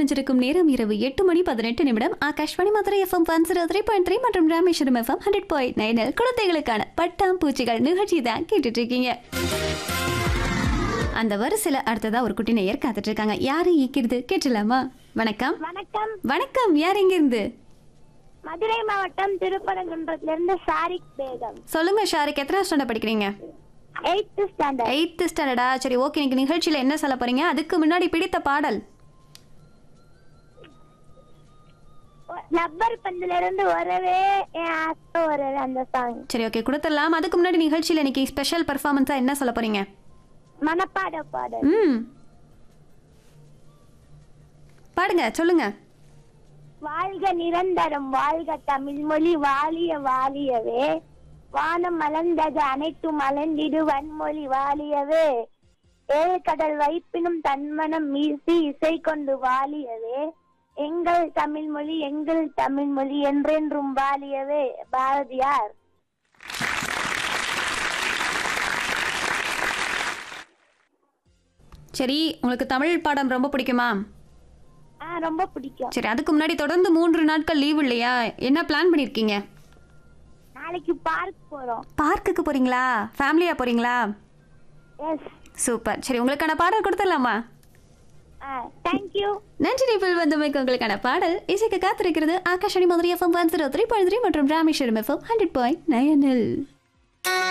இணைஞ்சிருக்கும் நேரம் இரவு எட்டு மணி பதினெட்டு நிமிடம் Akashvani Madurai FM one zero three point three மற்றும் ராமேஸ்வரம் எஃப்எம் ஹண்ட்ரட் பாயிண்ட் நைனில் குழந்தைகளுக்கான பட்டாம் பூச்சிகள் நிகழ்ச்சி தான் கேட்டுட்டு இருக்கீங்க அந்த வரிசையில் அடுத்ததா ஒரு குட்டி நேயர் காத்துட்டு இருக்காங்க யாரு ஈக்கிறது கேட்டலாமா வணக்கம் வணக்கம் வணக்கம் யார் எங்க இருந்து மதுரை மாவட்டம் திருப்பரங்குன்றத்துல இருந்து சாரிக் பேகம் சொல்லுங்க ஷாரிக் எத்தனை ஸ்டாண்டர்ட் படிக்கிறீங்க எயித்து ஸ்டாண்டர்ட் எயித்து ஸ்டாண்டர்டா சரி ஓகே இன்னைக்கு நிகழ்ச்சியில் என்ன சொல்ல போறீங்க அதுக்கு முன்னாடி பிடித்த பாடல் லப்பர் பந்துல இருந்து வரவே என் ஆசை வரவே அந்த சாங் சரி ஓகே கொடுத்துடலாம் அதுக்கு முன்னாடி நிகழ்ச்சியில் இன்னைக்கு ஸ்பெஷல் பர்ஃபார்மன்ஸா என்ன சொல்ல போறீங்க மனப்பாட பாடல் ம் பாடுங்க சொல்லுங்க வாழ்க நிரந்தரம் வாழ்க தமிழ் மொழி வாழிய வாழியவே வானம் மலர்ந்தது அனைத்தும் மலர்ந்திடு வன்மொழி வாழியவே ஏழு கடல் வைப்பினும் தன்மனம் மீசி இசை கொண்டு வாழியவே எங்கள் தமிழ் மொழி எங்கள் தமிழ் மொழி என்றென்றும் வாழியவே பாரதியார் சரி உங்களுக்கு தமிழ் பாடம் ரொம்ப பிடிக்குமா ஆ ரொம்ப பிடிக்கும் சரி அதுக்கு முன்னாடி தொடர்ந்து மூன்று நாட்கள் லீவ் இல்லையா என்ன பிளான் பண்ணியிருக்கீங்க நாளைக்கு பார்க் போறோம் பார்க்குக்கு போறீங்களா ஃபேமிலியா போறீங்களா எஸ் சூப்பர் சரி உங்களுக்கான பாடல் கொடுத்துடலாமா ஆ தேங்க்யூ நன்றி நிபிள் வந்தமைக்கு உங்களுக்கான பாடல் இசைக்கு காத்திருக்கிறது Akashvani Madurai FM one zero three point three மற்றும் ராமேஸ்வரம் எஃப்எம் ஹண்ட்ரட் பாயிண்ட் நயனில்